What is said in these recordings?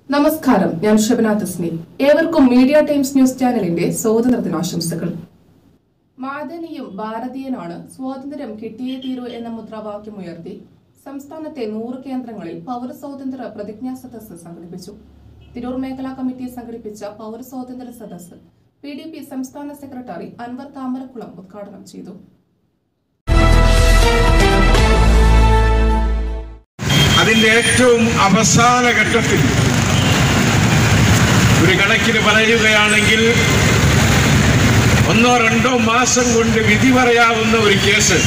നമസ്കാരം ഞാൻ ഷബന തസ്നി ഏവർക്കും മീഡിയ ടൈംസ് ന്യൂസ് ചാനലിന്റെ സ്വാതന്ത്ര്യ ദിനാശംസകൾ മാദനിയും ഭാരതീയനാണ് സ്വാതന്ത്ര്യം കിട്ടിയേ തീരൂ എന്ന മുദ്രാവാക്യം ഉയർത്തി സംസ്ഥാനത്തെ നൂറ് കേന്ദ്രങ്ങളിൽ പൗരസ്വാതന്ത്ര്യ പ്രതിജ്ഞാ സദസ്സ് സംഘടിപ്പിച്ചു തിരൂർ മേഖലാ കമ്മിറ്റി സംഘടിപ്പിച്ച പൗരസ്വാതന്ത്ര്യ സദസ്സ് പി ഡി പി സംസ്ഥാന സെക്രട്ടറി അൻവർ താമരക്കുളം ഉദ്ഘാടനം ചെയ്തു അതിന്റെ ഏറ്റവും അവസാന ഘട്ടത്തിൽ ഒരു കണക്കിന് പറയുകയാണെങ്കിൽ ഒന്നോ രണ്ടോ മാസം കൊണ്ട് വിധി പറയാവുന്ന ഒരു കേസ്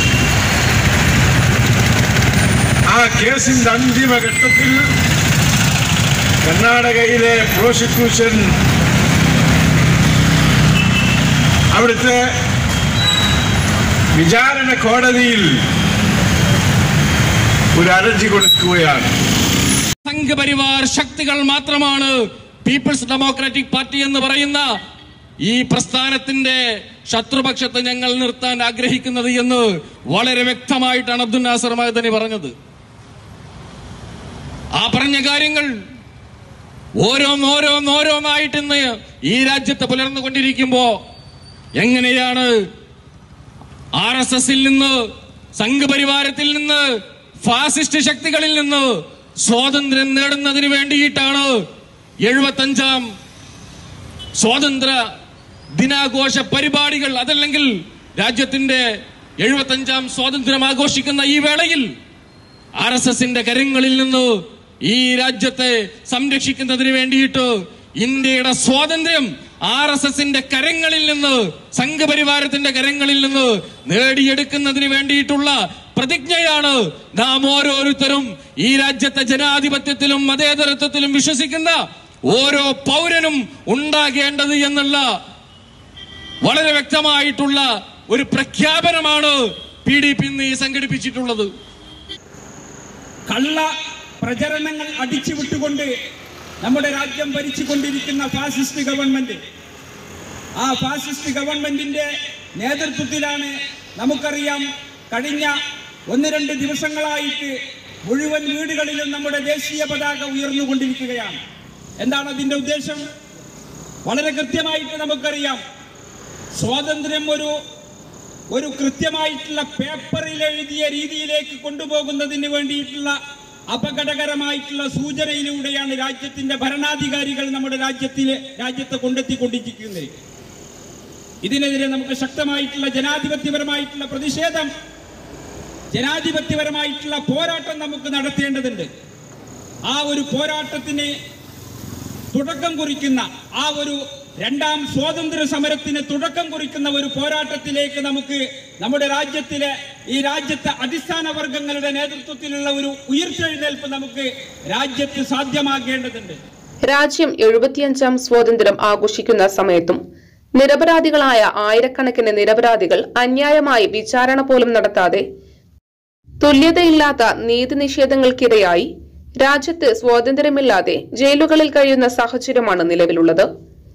ആ കേസിന്റെ അന്തിമ ഘട്ടത്തിൽ കർണാടകയിലെ പ്രോസിക്യൂഷൻ അവിടുത്തെ വിചാരണ കോടതിയിൽ ഒരു അർജി കൊടുക്കുകയാണ് സംഘപരിവാർ ശക്തികൾ മാത്രമാണ് പീപ്പിൾസ് ഡെമോക്രാറ്റിക് പാർട്ടി എന്ന് പറയുന്ന ഈ പ്രസ്ഥാനത്തിന്റെ ശത്രുപക്ഷത്തെ ഞങ്ങൾ നിർത്താൻ ആഗ്രഹിക്കുന്നത് എന്ന് വളരെ വ്യക്തമായിട്ടാണ് അബ്ദുൽ നാസർ മഹദനി പറഞ്ഞത് ആ പറഞ്ഞ കാര്യങ്ങൾ ഓരോന്നോരോന്നോരോന്നായിട്ട് ഇന്ന് ഈ രാജ്യത്ത് പുലർന്നുകൊണ്ടിരിക്കുമ്പോ എങ്ങനെയാണ് ആർ എസ് എസിൽ നിന്ന് സംഘപരിവാരത്തിൽ നിന്ന് ഫാസിസ്റ്റ് ശക്തികളിൽ നിന്ന് സ്വാതന്ത്ര്യം നേടുന്നതിന് വേണ്ടിയിട്ടാണ് എഴുപത്തഞ്ചാം സ്വാതന്ത്ര്യ ദിനാഘോഷ പരിപാടികൾ അതല്ലെങ്കിൽ രാജ്യത്തിന്റെ എഴുപത്തഞ്ചാം സ്വാതന്ത്ര്യം ആഘോഷിക്കുന്ന ഈ വേളയിൽ ആർ എസ് എസിന്റെ കരങ്ങളിൽ നിന്ന് ഈ രാജ്യത്തെ സംരക്ഷിക്കുന്നതിന് വേണ്ടിയിട്ട് ഇന്ത്യയുടെ സ്വാതന്ത്ര്യം ആർ എസ് എസിന്റെ കരങ്ങളിൽ നിന്ന് സംഘപരിവാരത്തിന്റെ കരങ്ങളിൽ നിന്ന് നേടിയെടുക്കുന്നതിന് വേണ്ടിയിട്ടുള്ള പ്രതിജ്ഞയാണ് നാം ഓരോരുത്തരും ഈ രാജ്യത്തെ ജനാധിപത്യത്തിലും മതേതരത്വത്തിലും വിശ്വസിക്കുന്ന ഓരോ പൗരനും ഉണ്ടാകേണ്ടത് എന്നുള്ള വളരെ വ്യക്തമായിട്ടുള്ള ഒരു പ്രഖ്യാപനമാണ് പി ഡി പി ഇന്ന് ഈ സംഘടിപ്പിച്ചിട്ടുള്ളത് കള്ള പ്രചരണങ്ങൾ അടിച്ചു വിട്ടുകൊണ്ട് നമ്മുടെ രാജ്യം ഭരിച്ചുകൊണ്ടിരിക്കുന്ന ഫാസിസ്റ്റ് ഗവൺമെന്റ് ആ ഫാസിസ്റ്റ് ഗവൺമെന്റിന്റെ നേതൃത്വത്തിലാണ് നമുക്കറിയാം കഴിഞ്ഞ ഒന്ന് രണ്ട് ദിവസങ്ങളായിട്ട് മുഴുവൻ വീടുകളിലും നമ്മുടെ ദേശീയ പതാക ഉയർന്നുകൊണ്ടിരിക്കുകയാണ് എന്താണ് അതിന്റെ ഉദ്ദേശം വളരെ കൃത്യമായിട്ട് നമുക്കറിയാം സ്വാതന്ത്ര്യം ഒരു ഒരു കൃത്യമായിട്ടുള്ള പേപ്പറിൽ എഴുതിയ രീതിയിലേക്ക് കൊണ്ടുപോകുന്നതിന് വേണ്ടിയിട്ടുള്ള അപകടകരമായിട്ടുള്ള സൂചനയിലൂടെയാണ് രാജ്യത്തിന്റെ ഭരണാധികാരികൾ നമ്മുടെ രാജ്യത്തിലെ രാജ്യത്തെ കൊണ്ടെത്തിക്കൊണ്ടിരിക്കുന്നത് ഇതിനെതിരെ നമുക്ക് ശക്തമായിട്ടുള്ള ജനാധിപത്യപരമായിട്ടുള്ള പ്രതിഷേധം ജനാധിപത്യപരമായിട്ടുള്ള പോരാട്ടം നമുക്ക് നടത്തേണ്ടതുണ്ട് ആ ഒരു പോരാട്ടത്തിന് തുടക്കം കുറിക്കുന്ന ആ ഒരു രണ്ടാം സ്വാതന്ത്ര്യ സമരത്തിന് തുടക്കം കുറിക്കുന്ന ഒരു പോരാട്ടത്തിലേക്ക് നമുക്ക് നമ്മുടെ രാജ്യത്തിലെ ഈ രാജ്യത്തെ അടിസ്ഥാന വർഗങ്ങളുടെ നേതൃത്വത്തിലുള്ള ഒരു ഉയർത്തെഴുന്നേൽപ്പ് നമുക്ക് രാജ്യത്ത് സാധ്യമാകേണ്ടതുണ്ട് രാജ്യം എഴുപത്തിയഞ്ചാം സ്വാതന്ത്ര്യം ആഘോഷിക്കുന്ന സമയത്തും നിരപരാധികളായ ആയിരക്കണക്കിന് നിരപരാധികൾ അന്യായമായി വിചാരണ പോലും നടത്താതെ തുല്യതയില്ലാത്ത നീതി നിഷേധങ്ങൾക്കിരയായി രാജ്യത്ത് സ്വാതന്ത്ര്യമില്ലാതെ ജയിലുകളിൽ കഴിയുന്ന സാഹചര്യമാണ് നിലവിലുള്ളത്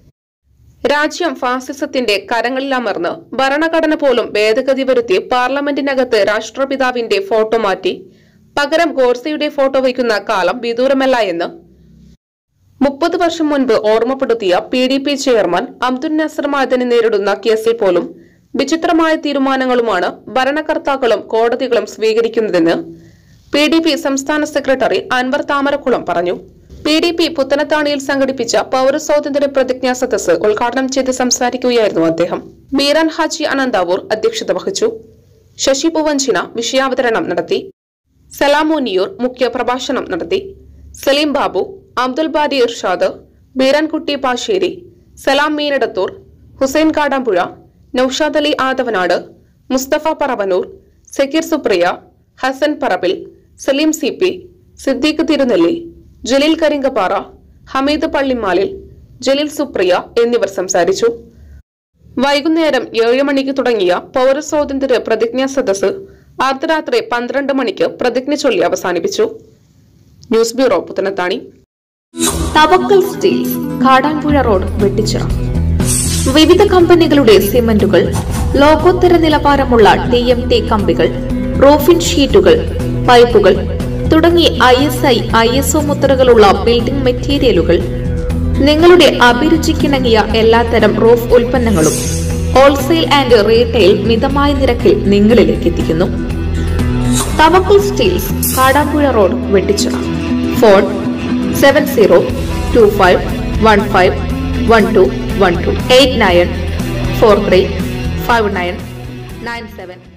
രാജ്യം ഫാസിസത്തിന്റെ കരങ്ങളിലമർന്ന് ഭരണഘടന പോലും ഭേദഗതി വരുത്തി പാർലമെന്റിനകത്ത് രാഷ്ട്രപിതാവിന്റെ ഫോട്ടോ മാറ്റി പകരം ഗോഡ്സെയുടെ ഫോട്ടോ വയ്ക്കുന്ന കാലം വിദൂരമല്ല എന്ന് മുപ്പത് വർഷം മുൻപ് ഓർമ്മപ്പെടുത്തിയ P D P chairman Abdul Nasar മാദനെ നേരിടുന്ന കേസിൽ പോലും വിചിത്രമായ തീരുമാനങ്ങളുമാണ് ഭരണകർത്താക്കളും കോടതികളും സ്വീകരിക്കുന്നതെന്ന് പി ഡി പി സംസ്ഥാന സെക്രട്ടറി അൻവർ താമരക്കുളം പറഞ്ഞു പി ഡി പി പുത്തനത്താണിയിൽ സംഘടിപ്പിച്ച പൗരസ്വാതന്ത്ര്യ പ്രതിജ്ഞാ സദസ്സ് ഉദ്ഘാടനം ചെയ്ത് സംസാരിക്കുകയായിരുന്നു അദ്ദേഹം മീരാൻ ഹാജി അനന്താവൂർ അധ്യക്ഷത വഹിച്ചു ശശി പൂവഞ്ചിന വിഷയാവതരണം നടത്തി സലാമോനിയൂർ മുഖ്യ പ്രഭാഷണം നടത്തി സലീം ബാബു അബ്ദുൽ ബാരി ഇർഷാദ് ബീരാൻകുട്ടി പാശ്ശേരി സലാം മീനടത്തൂർ ഹുസൈൻ കാടാമ്പുഴ നൌഷാദ് അലി ആദവനാട് മുസ്തഫ പറവനൂർ സക്കീർ സുപ്രിയ ഹസൻ പറപ്പിൽ സലീം സി പി സിദ്ദീഖ് തിരുനെല്ലി ജലീൽ കരിങ്കപ്പാറ ഹമീദ് പള്ളിമാലിൽ ജലീൽ സുപ്രിയ എന്നിവർ സംസാരിച്ചു വൈകുന്നേരം ഏഴ് മണിക്ക് തുടങ്ങിയ പൗരസ്വാതന്ത്ര്യ പ്രതിജ്ഞാ സദസ്സ് അർദ്ധരാത്രി പന്ത്രണ്ട് മണിക്ക് പ്രതിജ്ഞ ചൊല്ലി അവസാനിപ്പിച്ചു ന്യൂസ് ബ്യൂറോ പുത്തനത്താണി തവക്കൽ സ്റ്റീൽസ് കാടാൻപുഴ റോഡ് വെട്ടിച്ചിറ വിവിധ കമ്പനികളുടെ സിമന്റുകൾ ലോകോത്തര നിലവാരമുള്ള ടി എം ടി കമ്പികൾ റൂഫിൻ ഷീറ്റുകൾ പൈപ്പുകൾ തുടങ്ങി I S I I S O മുദ്രകളുള്ള ബിൽഡിംഗ് മെറ്റീരിയലുകൾ നിങ്ങളുടെ അഭിരുചിക്കിണങ്ങിയ എല്ലാത്തരം റൂഫ് ഉൽപ്പന്നങ്ങളും ഹോൾസെയിൽ ആൻഡ് റീറ്റെയിൽ മിതമായ നിരക്കിൽ നിങ്ങളിലേക്ക് എത്തിക്കുന്നു Thavakkal steels Kadampuzha road Vettichira phone seven zero two five one five one two one two eight nine four three five nine nine seven